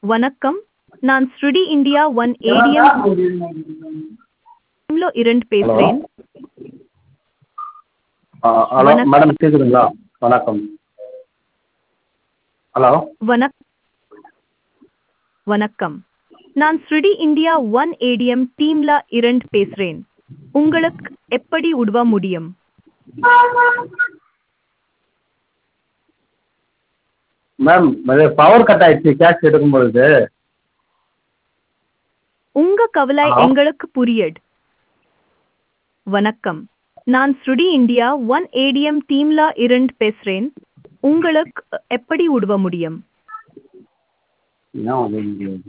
வணக்கம் நான் ஸ்ருடி இந்தியா ஒன் ஏடிஎம் లో இரண்டு பேசுறேன் ஆ ஹலோ வணக்கம். மேடம் கேட்குதுங்களா வணக்கம் ஹலோ வணக் வணக்கம் நான் ஸ்ருடி இந்தியா ஒன் ஏடிஎம் டீம்ல இரண்டு பேசுறேன் உங்களுக்கு எப்படி உதவ முடியும் மேம் இது பவர் கட் ஆயிடுச்சு கேஷ் எடுக்கும் பொழுது உங்க கவலை Hello? எங்களுக்கு புரியுது வணக்கம் நான் ஸ்ருடி இந்தியா ஒன் ஏடிஎம் டீம்ல இரண்டு பேசுறேன் உங்களுக்கு எப்படி உதவ முடியும் என்ன வந்து இங்கே வந்து?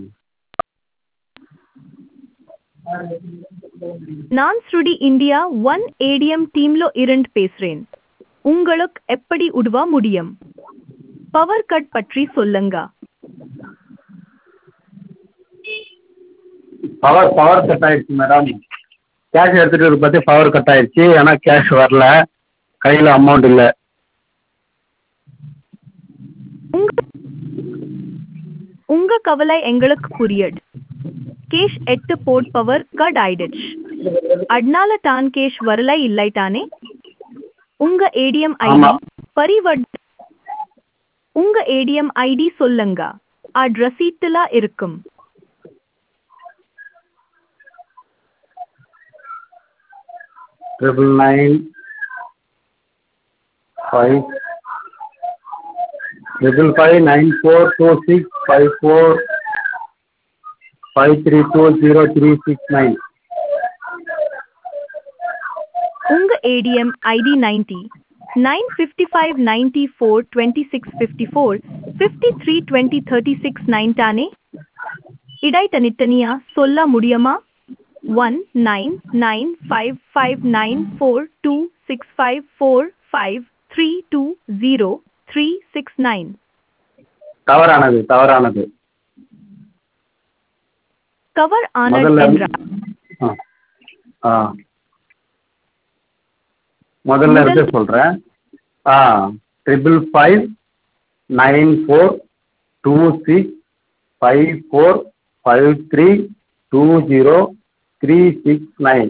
நான் ஸ்ருடி இந்தியா ஒன் ஏடிஎம் டீம்ல இரண்டு பேசுறேன் உங்களுக்கு எப்படி உதவ முடியும் பவர் கட் பற்றி சொல்லுங்க பவர் பவர் கட் ஆயிடுச்சு மேடம் கேஷ் எடுத்துகிட்டு இருக்க பற்றி பவர் கட் ஆயிடுச்சு ஆனால் கேஷ் வரல கையில் அமௌண்ட் இல்லை உங்க உங்க கவலை எங்களுக்கு புரியுது கேஷ் எட்டு போட் பவர் கட் ஆயிடுச்சு அதனால தான் கேஷ் வரல இல்லை தானே உங்க ஏடிஎம் ஐடி ஆமா. பரிவர்த்த உங்க ஏடிஎம் ஐடி சொல்லுங்க அது ரசீட்டுல இருக்கும் triple nine five triple five nine four two six five four five three two zero three six nine உங்க ATM ID ninety nine fifty five ninety four twenty six fifty four fifty three twenty thirty six nine தானே இடை தனித்தனியா சொல்ல முடியுமா one nine nine five five nine four two six five four five three two zero three six nine தவறானது தவறானது cover ஆனட் முதல்ல என்றார் ஆ ஆ முதல்ல இருந்து சொல்கிறேன் ஆ triple five nine four two six five four five three two zero three six nine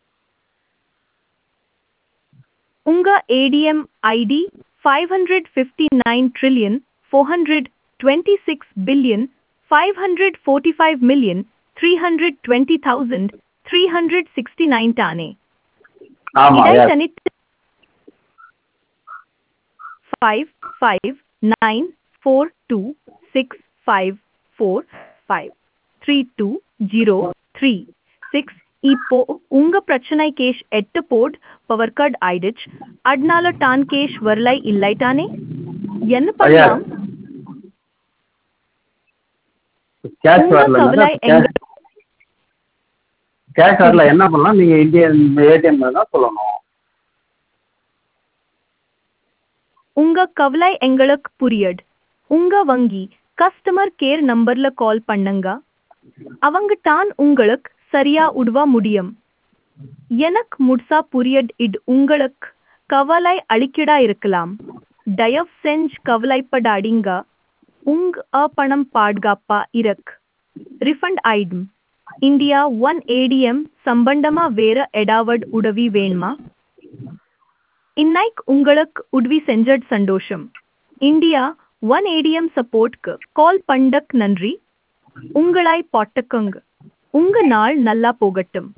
உங்க ATM ID five hundred fifty nine trillion four hundred twenty six billion five hundred forty five million three hundred twenty thousand three hundred sixty nine தானே ஆமாம் இடை yes தனித்து five five nine four two six five four five three two zero three six இப்போ உங்க பிரச்சனை cash எட்டு boat power cut ஆயிடுச்சு அதனால டான் கேஷ் வரலை இல்லை தானே என்ன பண்ணலாம் கேஷ் உங்க வரல கவலை எங்க கேஷ் வரல என்ன பண்ணலாம் நீங்கள் இந்தியன் ஏடிஎம்ல தான் சொல்லணும் உங்க கவலை எங்களுக்கு புரியுது உங்க வங்கி கஸ்டமர் கேர் நம்பர்ல கால் பண்ணுங்க அவங்க தான் உங்களுக்கு சரியா உதவ முடியும் எனக்கு முழுசா புரியுது இது உங்களுக்கு கவலை அளிக்கடா இருக்கலாம் தயவு செஞ்சு கவலைப்படாதீங்க உங்க பணம் பாதுகாப்பா இருக்கு ரிஃபண்ட் ஆயிடும் இந்தியா ஒன் ஏடிஎம் சம்பந்தமா வேற எடாவட் உதவி வேணுமா இன்னைக்கு உங்களுக்கு உதவி செஞ்சது சந்தோஷம் இந்தியா ஒன் ஏடிஎம் சப்போர்ட்க்கு கால் பண்ணக் நன்றி உங்களாய் பாட்டுக்குங்க உங்க நாள் நல்லா போகட்டும்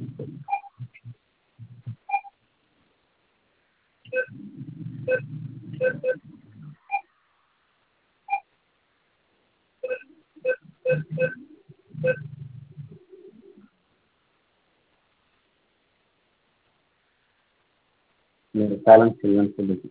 பேலன்ஸ் இல்லைன்னு சொல்லுது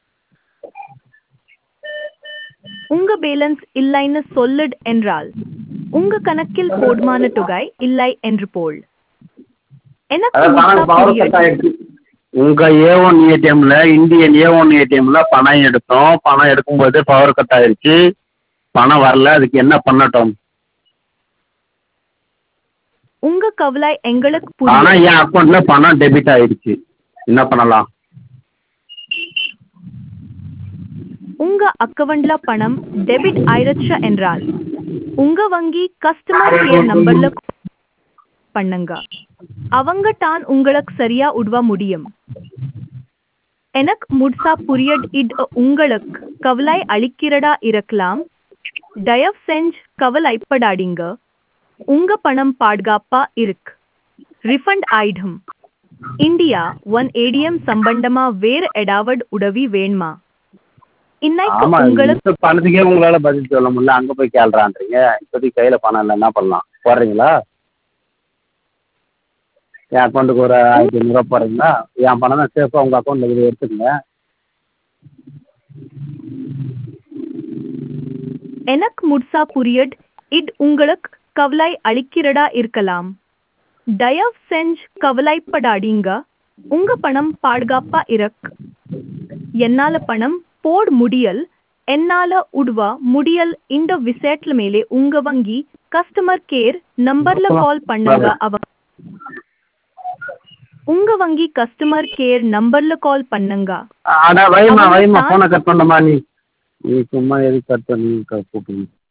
உங்க பேலன்ஸ் இல்லைன்னு சொல்லுட் என்றால் உங்க கணக்கில் போதுமான தொகை இல்லை என்று போல் எனக்கு அதான் முழுசா பணம் பவர் கட் புரியுது. ஆயிடுச்சு உங்கள் ஏ ஒன் ஏடிஎம்ல இந்தியன் ஏ ஒன் ஏடிஎம்ல பணம் எடுத்தோம் பணம் எடுக்கும்போது பவர் கட் ஆயிடுச்சு பணம் வரல அதுக்கு என்ன பண்ணட்டும் உங்க கவலை எங்களுக்கு ஆனா புரியுது என் அக்கௌண்ட்ல பணம் டெபிட் ஆயிடுச்சு என்ன பண்ணலாம் உங்க அக்கவுண்ட்ல பணம் டெபிட் ஆயிருச்சு என்றால் உங்க வங்கி கஸ்டமர் கேர் நம்பர்ல பண்ணுங்க அவங்க தான் உங்களுக்கு சரியா உதவ முடியும் எனக்கு முழுசா புரியட் இது உங்களுக்கு கவலை அளிக்கிறதா இருக்கலாம் தயவு செஞ்சு கவலைப்படாதீங்க உங்க பணம் பாதுகாப்பா இருக்கு ரிஃபண்ட் ஆயிடும் இந்தியா ஒன் ஏடிஎம் சம்பந்தமா வேற ஏதாவது உதவி வேணுமா இன்னைக்கு ஆமா உங்களுக்கு இந்த பணத்துக்கே உங்களால பதில் சொல்ல முடியல அங்க போய் கேள்றான்றீங்க இப்போதைக்கு கையில பணம் இல்லை என்ன பண்ணலாம் போடுறீங்களா என் அக்கௌண்ட்டுக்கு ஒரு ஆயிரத்தி ஐநூறுரூவா போடுறீங்களா என் பணம் தான் சேஃபாக உங்கள் அக்கௌண்ட்டில் இருக்குது எடுத்துக்கங்க எனக்கு முழுசா புரியட் இது உங்களுக்கு கவலை அளிக்கிறதா இருக்கலாம் தயவு செஞ்சு கவலைப்படாதீங்க உங்க பணம் பாதுகாப்பா இருக்கு என்னால பணம் போட முடியல் என்னால உடுவா முடியல் இந்த விஷயத்துல மேலே உங்க வங்கி கஸ்டமர் கேர் நம்பர்ல கால் பண்ணுங்க அவங்க உங்க வங்கி கஸ்டமர் கேர் நம்பர்ல கால் பண்ணுங்க அடா வைமா அவங்க வைமா தான் ஃபோனை கட் பண்ணமா நீ நீ சும்மா எதுக்கு கட் பண்ணி கூப்பிடுங்க